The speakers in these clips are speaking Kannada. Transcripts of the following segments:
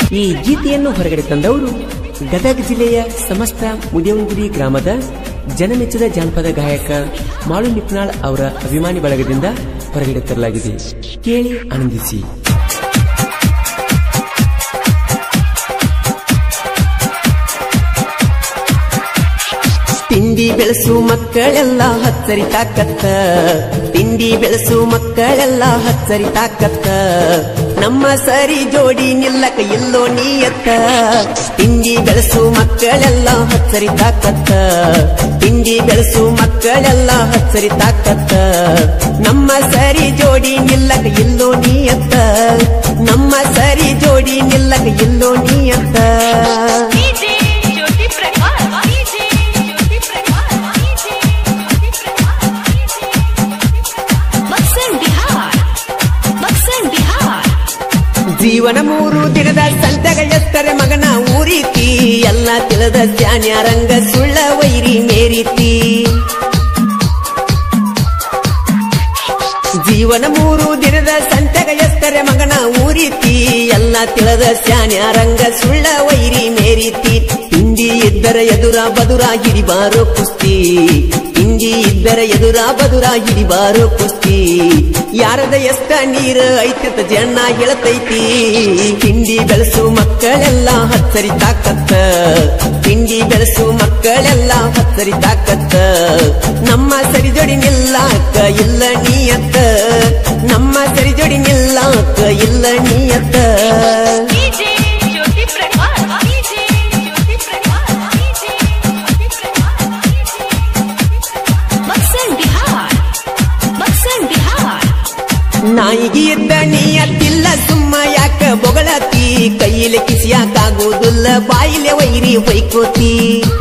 ಈ ಗೀತೆಯನ್ನು ಹೊರಗಡೆ ತಂದವರು ಗದಗ ಜಿಲ್ಲೆಯ ಸಮಸ್ತ ಮುದಿಯಂಗುಡಿ ಗ್ರಾಮದ ಜನಮೆಚ್ಚಿದ ಜಾನಪದ ಗಾಯಕ ಮಾಳು ನಿಪ್ನಾಳ್ ಅವರ ಅಭಿಮಾನಿ ಬಳಗದಿಂದ ಹೊರಗಡೆ ತರಲಾಗಿದೆ ಕೇಳಿ ಆನಂದಿಸಿ ತಿಂಡಿ ಬೆಳೆಸು ಮಕ್ಕಳೆಲ್ಲ ಹಚ್ಚರಿ ತಾಕತ್ತ ತಿಂಡಿ ಬೆಳೆಸು ಮಕ್ಕಳೆಲ್ಲ ಹಚ್ಚರಿ ತಾಕತ್ತ ನಮ್ಮ ಸರಿ ಜೋಡಿ ನಿಲ್ಲಕ ಇಲ್ಲೋ ನೀಯತ್ತ ತಿಂಡಿ ಬೆಳೆಸು ಮಕ್ಕಳೆಲ್ಲ ಹಚ್ಚರಿ ತಾಕತ್ತ ತಿಂಡಿ ಬೆಳೆಸು ಮಕ್ಕಳೆಲ್ಲ ಹಚ್ಚರಿ ತಾಕತ್ತ ನಮ್ಮ ಸರಿ ಜೋಡಿ ನಿಲ್ಲಕ ಇಲ್ಲೋ ನೀಯತ್ತ ನಮ್ಮ ಸರಿ ಜೋಡಿ ನಿಲ್ಲಕ ಇಲ್ಲೋ ನೀಯತ್ತ DJ Jyoti Prakash DJ Jyoti Prakash DJ Jyoti Prakash Buxar Bihar Buxar Bihar ಜೀವನ ಮೂರು ದಿನದ ಸಂತಗ ಎತ್ತರೆ ಮಗನ ಊರೀತಿ ಎಲ್ಲ ತಿಳಿದ ರಂಗ ಸುಳ್ಳ ವೈರಿ ಮೇರೀತಿ ಜೀವನ ಮೂರು ದಿನದ ಸಂತಗ ಎತ್ತರೆ ಮಗನ ಊರೀತಿ ಎಲ್ಲ ತಿಳಿದ ರಂಗ ಸುಳ್ಳ ವೈರಿ ಮೇರೀತಿ ತಿಂಡಿ ಇದ್ದರ ಎದುರ ಬದುರ ಹಿಡಿಬಾರೋ ಕುಸ್ತಿ ತಿಂಡಿ ಇದ್ದರ ಎದುರ ಬದುರ ಹಿಡಿಬಾರೋ ಕುಸ್ತಿ ಯಾರದ ಎಷ್ಟ ನೀರು ಐತಂತ ಜನ ಹೇಳತೈತಿ ತಿಂಡಿ ಬೆಳೆಸು ಮಕ್ಕಳೆಲ್ಲ ಹಚ್ಚರಿ ತಾಕತ್ತ ತಿಂಡಿ ಬೆಳೆಸು ಮಕ್ಕಳೆಲ್ಲ ಹಚ್ಚರಿ ತಾಕತ್ತ ನಮ್ಮ ಸರಿ ಜೋಡಿ ನಿಲ್ಲಾಕ ಇಲ್ಲ ನೀಯತ್ತ ನಮ್ಮ ಸರಿ ಜೋಡಿ ನಿಲ್ಲಾಕ ಇಲ್ಲ ನೀಯತ್ತ DJ Jyoti Prakash DJ Jyoti Prakash DJ Jyoti Prakash Buxar Bihar Buxar Bihar ನಾಯಿಗೆ ಇದ್ದ ನೀಯತ್ತಿಲ್ಲ ಸುಮ್ಮ ಯಾಕ ಬೊಗಳತಿ ಕೈಯಲ್ಲಿ ಕಿಸಿಯಾಕಾಗುವುದಿಲ್ಲ ಬಾಯಿಲೆ ವೈರಿ ಹೊಯ್ಕೋತಿ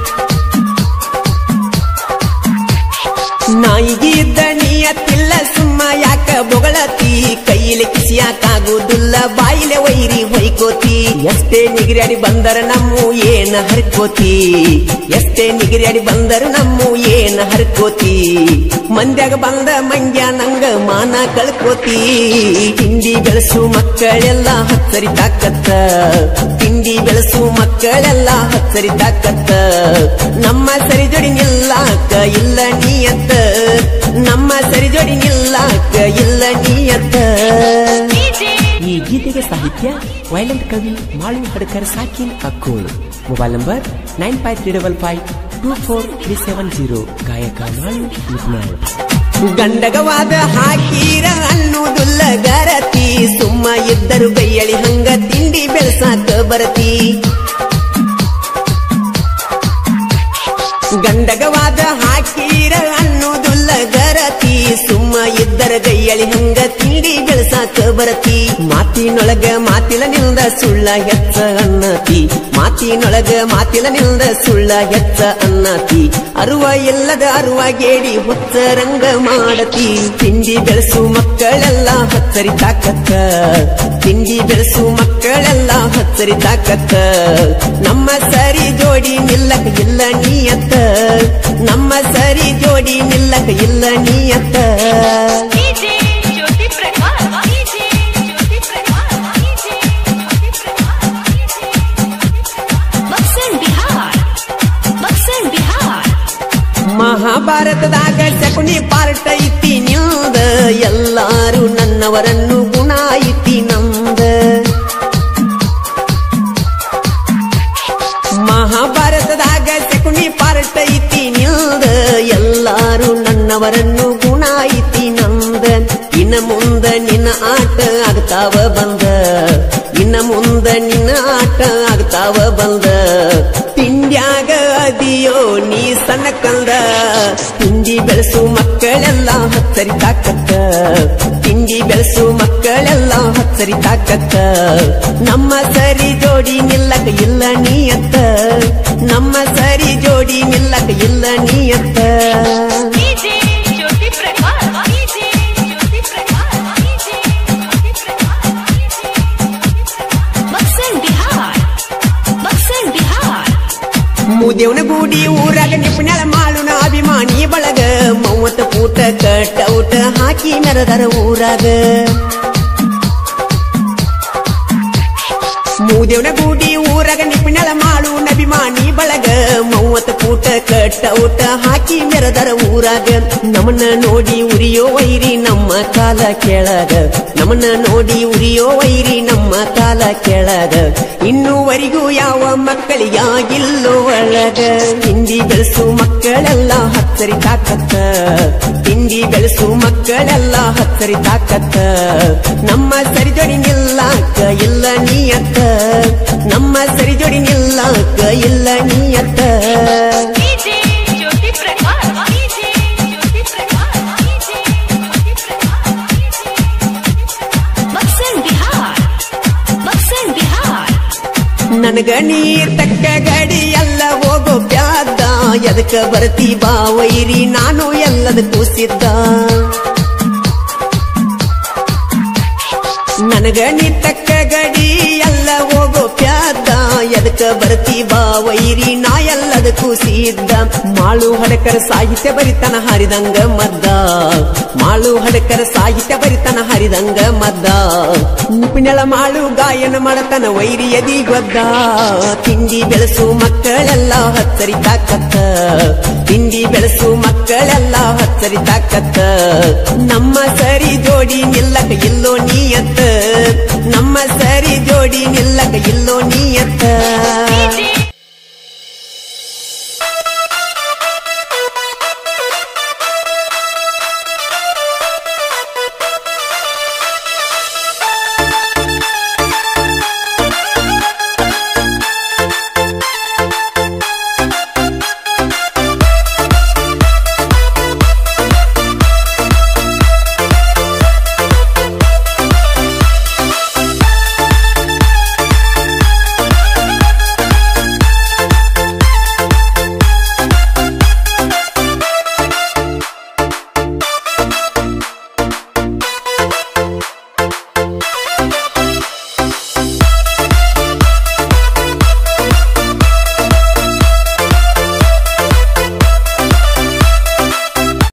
ನಾಯಿಗೆ ಇದ್ದ ನೀಯತ್ತಿಲ್ಲ ಸುಮ್ಮ ಯಾಕ ಬೊಗಳತಿ ಕೈಯಲ್ಲಿ ಕಿಸಿಯಾಕಾಗುವುದಿಲ್ಲ ಬಾಯಿಲೆ ವೈರಿ ಹೊಯ್ಕೋತಿ ಎಷ್ಟೇ ನಿಗಿರ್ಯಾಡಿ ಬಂದರ ನಮ್ಮ ಏನ ಹರ್ಕೋತಿ ಎಷ್ಟೇ ನಿಗಿರ್ಯಾಡಿ ಬಂದರ ನಮ್ಮ ಏನ ಹರ್ಕೋತಿ ಮಂದ್ಯಾಗ ಬಂದ ಮಂಗ್ಯ ನಂಗ ಮಾನ ಕಳ್ಕೋತಿ ತಿಂಡಿ ಬೆಳೆಸು ಮಕ್ಕಳೆಲ್ಲ ಹಚ್ಚರಿ ತಾಕತ್ತ ತಿಂಡಿ ಬೆಳೆಸು ಮಕ್ಕಳೆಲ್ಲ ಹಚ್ಚರಿ ತಾಕತ್ತ ನಮ್ಮ ಸರಿ ಜೋಡಿ ನಿಲ್ಲಾಕ ಇಲ್ಲ ನೀಯತ್ತ ನಮ್ಮ ಸರಿ ಜೋಡಿ ನಿಲ್ಲಾಕ ಇಲ್ಲ ನೀಯತ್ತ डीजे ಈ ಗೀತೆಗೆ ಸಾಹಿತ್ಯ ವೈಲೆಂಟ್ ಕವಿ ಮಾಳು ಹಡ್ಕರ್ ಸಾಕಿನ್ Akkol mobile number nine five three double five two four three seven zero ಗಾಯಕ ಮಾಳು ನಿಪ್ನಾಳ್ ಗಂಡಗವಾದ ಹಾಕೀರ ಅನ್ನುವುದಿಲ್ಲ ಗರತಿ ಸುಮ್ಮ ಇದ್ದರು ಗೈಯಳಿ ಹಂಗ ತಿಂಡಿ ಬೆಳ್ಸಾಕ ಬರತಿ ಗಂಡಗವಾದ ಹಾಕೀರ ಅನ್ನೋದುಲ್ಲ ಗರತಿ ಸುಮ್ಮ ಇದ್ದರ ಗೈಯಳಿ ಹಂಗ ತಿಂಡಿ ಬೆಳಸಾಕ ಬರತಿ ಮಾತಿನೊಳಗ ಮಾತಿಲ ನಿಲ್ದ ಸುಳ್ಳ ಹೆಚ್ಚ ಅನ್ನತಿ ಮಾತಿನೊಳಗ ಮಾತಿಲ ನಿಲ್ದ ಸುಳ್ಳ ಹೆಚ್ಚ ಅನ್ನತಿ ಅರುವ ಇಲ್ಲದ ಅರುವ ಗೇಡಿ ಹುಚ್ಚ ರಂಗ ಮಾಡತಿ ತಿಂಡಿ ಬೆಳೆಸು ಮಕ್ಕಳೆಲ್ಲ ಹಚ್ಚರಿ ತಾಕತ್ತ ತಿಂಡಿ ಬೆಳೆಸು ಮಕ್ಕಳೆಲ್ಲ ಹಚ್ಚರಿ ತಾಕತ್ತ ನಮ್ಮ ಸರಿ ಜೋಡಿ ನಿಲ್ಲಕ ಇಲ್ಲ ನೀಯತ್ತ ನಮ್ಮ ಸರಿ ಜೋಡಿ ನಿಲ್ಲಕ ಇಲ್ಲ ನೀಯತ್ತ DJ Jyoti Prakash DJ Jyoti Prakash DJ Jyoti Prakash Buxar Bihar Buxar Bihar ಮಹಾಭಾರತದಾಗ ಶಕುನಿ ಪಾರ್ಟ ಐತಿ ನಿಲ್ದ ಎಲ್ಲಾರು ನನ್ನವರನ್ನು ಗುಣ ಐತಿ ನಮ್ದ ಮಹಾಭಾರತದಾಗ ಶಕುನಿ ಪಾರ್ಟ ಐತಿ ನಿಲ್ದ ಎಲ್ಲಾರು ನನ್ನವರನ್ನು ಗುಣ ಐತಿ ನಮ್ದ ಇನ್ನ ಮುಂದ ನಿನ್ನ ಆಟ ಆಗ್ತಾವ ಬಂದ ಇನ್ನ ಮುಂದ ನಿನ್ನ ಆಟ ಆಗ್ತಾವ ಬಂದ ತಿಂಡ್ಯಾಗ ಅದಿಯೋ ನೀ ಸಣ್ಣ ಕಂದ ತಿಂಡಿ ಬೆಳೆಸು ಮಕ್ಕಳೆಲ್ಲ ಹಚ್ಚರಿ ತಾಕತ್ತ ತಿಂಡಿ ಬೆಳೆಸು ಮಕ್ಕಳೆಲ್ಲ ಹಚ್ಚರಿ ತಾಕತ್ತ ನಮ್ಮ ಸರಿ ಜೋಡಿ ನಿಲ್ಲಕ ಇಲ್ಲ ನೀಯತ್ತ ನಮ್ಮ ಸರಿ ಜೋಡಿ ನಿಲ್ಲಕ ಇಲ್ಲ ನೀಯತ್ತ DJ Jyoti Prakash DJ Jyoti Prakash DJ Jyoti Prakash Buxar Bihar Buxar Bihar ಮುದೇವನ ಗೂಡಿ ಊರಾಗ ನಿಪುಣಳ ಮಾಳುನ ಅಭಿಮಾನಿ ಬಳಗ ಮೂವತ್ತು ಪೂಟ ಕಟೌಟ ಹಾಕಿ ಮೆರದರ ಊರಾಗ ಮೂದೇವನ ಗೂಡಿ ಊರಗ ನಿಪಿಣಳ ಮಾಡು ನಬಿಮಾನಿ ಬಳಗ ಮೂವತ್ತು ಪೂಟ ಕಟ್ಟ ಊಟ ಹಾಕಿ ಮೆರದರ ಊರಾಗ ನಮ್ಮನ್ನ ನೋಡಿ ಉರಿಯೋ ವೈರಿ ನಮ್ಮ ಕಾಲ ಕೆಳಗ ನಮ್ಮನ್ನ ನೋಡಿ ಉರಿಯೋ ವೈರಿ ನಮ್ಮ ಕಾಲ ಕೆಳಗ ಇನ್ನೂವರೆಗೂ ಯಾವ ಮಕ್ಕಳಿಗಾಗಿಲ್ಲೋ ಒಳಗ ಹಿಂದಿ ಬೆಳೆಸು ಮಕ್ಕಳೆಲ್ಲ ಹತ್ತರಿ ತಾಕತ್ತ ಹಿಂದಿ ಬೆಳೆಸು ಮಕ್ಕಳೆಲ್ಲ ಹತ್ತರಿ ತಾಕತ್ತ ನಮ್ಮ ಸರಿಜೋಡಿ ನಿಲ್ಲಾಕ ಇಲ್ಲ ನೀಯತ್ತ ನಮ್ಮ ಸರಿಜೋಡಿ ನಿಲ್ಲಾಕ ಇಲ್ಲ ನೀಯತ್ತ DJ Jyoti Prakash DJ Jyoti Prakash DJ Jyoti Prakash Buxar Bihar Buxar Bihar ನನಗ ನೀರ್ ತಕ್ಕ ಗಡಿ ಎಲ್ಲ ಹೋಗೋ ಬ್ಯಾದ ಎದಕ್ಕ ಬರ್ತಿ ಬಾ ವೈರಿ ನಾನು ಎಲ್ಲದ ಕೂಸಿದ್ದ ನನಗ ನೀ ತಕ್ಕ ಗಡಿ ಎಲ್ಲ ಹೋಗೋ ಪ್ಯಾದ ಎದಕ್ಕ ಬರ್ತಿ ಬಾ ವೈರಿ ನಾ ಎಲ್ಲದ ಕೂಸಿದ್ದ ಮಾಳು ಹಡಕರ ಸಾಹಿತ್ಯ ಬರಿತನ ಹರಿದಂಗ ಮದ್ದ ಮಾಳು ಹಡಕರ ಸಾಹಿತ್ಯ ಬರಿತನ ಹರಿದಂಗ ಮದ್ದ ನಿಪಿಣಳ ಮಾಳು ಗಾಯನ ಮಾಡತನ ವೈರಿ ಎದಿ ಗೊದ್ದ ತಿಂಡಿ ಬೆಳೆಸು ಮಕ್ಕಳೆಲ್ಲ ಹತ್ತರಿ ತಾಕತ್ತ ತಿಂಡಿ ಬೆಳೆಸು ಮಕ್ಕಳೆಲ್ಲ ಹತ್ತರಿ ತಾಕತ್ತ ನಮ್ಮ ಸರಿ ಜೋಡಿ ನಿಲ್ಲಕ ಇಲ್ಲೋ ನೀಯತ್ತ ನಮ್ಮ ಸರಿ ಜೋಡಿ ನಿಲ್ಲಕ ಇಲ್ಲೋ ನೀಯತ್ತ डीजे